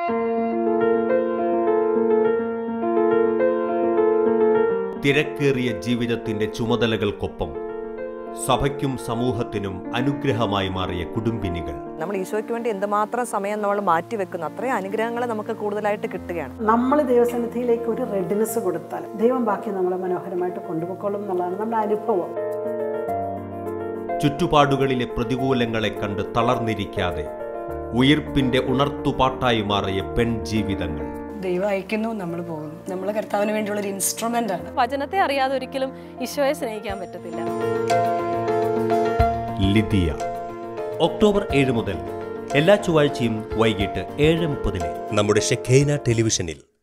തിരക്കേറിയ ജീവിതത്തിന്റെ ചുമതലകൾക്കൊപ്പം സഭയ്ക്കും സമൂഹത്തിനും അനുഗ്രഹമായി മാറിയ കുടുംബിനികൾ നമ്മൾ ഈശോയ്ക്ക് വേണ്ടി എന്തുമാത്രം സമയം നമ്മൾ മാറ്റിവെക്കുന്നു അത്രയും അനുഗ്രഹങ്ങൾ നമുക്ക് കൂടുതലായിട്ട് കിട്ടുകയാണ് നമ്മൾ ദൈവസന്നിധിയിലേക്ക് ഒരു റെഡിനെസ് കൊടുത്താൽ ദൈവം ബാക്കി നമ്മളെ മനോഹരമായിട്ട് കൊണ്ടുപോയിക്കോളും എന്നുള്ളതാണ് നമ്മുടെ അനുഭവം ചുറ്റുപാടുകളിലെ പ്രതികൂലങ്ങളെ കണ്ട് തളർന്നിരിക്കാതെ ഉയിർപ്പിന്റെ ഉണർത്തുപാട്ടായി മാറിയ പെൺജീവിതങ്ങൾ ദൈവം അയക്കുന്നു നമ്മൾ പോകുന്നു നമ്മൾ കർത്താവിന് വേണ്ടിയുള്ള ഒരു ഇൻസ്ട്രുമെന്റ് ആണ് വചനത്തെ അറിയാതെ ഒരിക്കലും ഈശോയെ സ്നേഹിക്കാൻ പറ്റത്തില്ല ലിതിയ ഒക്ടോബർ ഏഴ് മുതൽ എല്ലാ ചൊവ്വാഴ്ചയും വൈകിട്ട് ഏഴ് മുപ്പതിന് നമ്മുടെ ഷെഖേന ടെലിവിഷനിൽ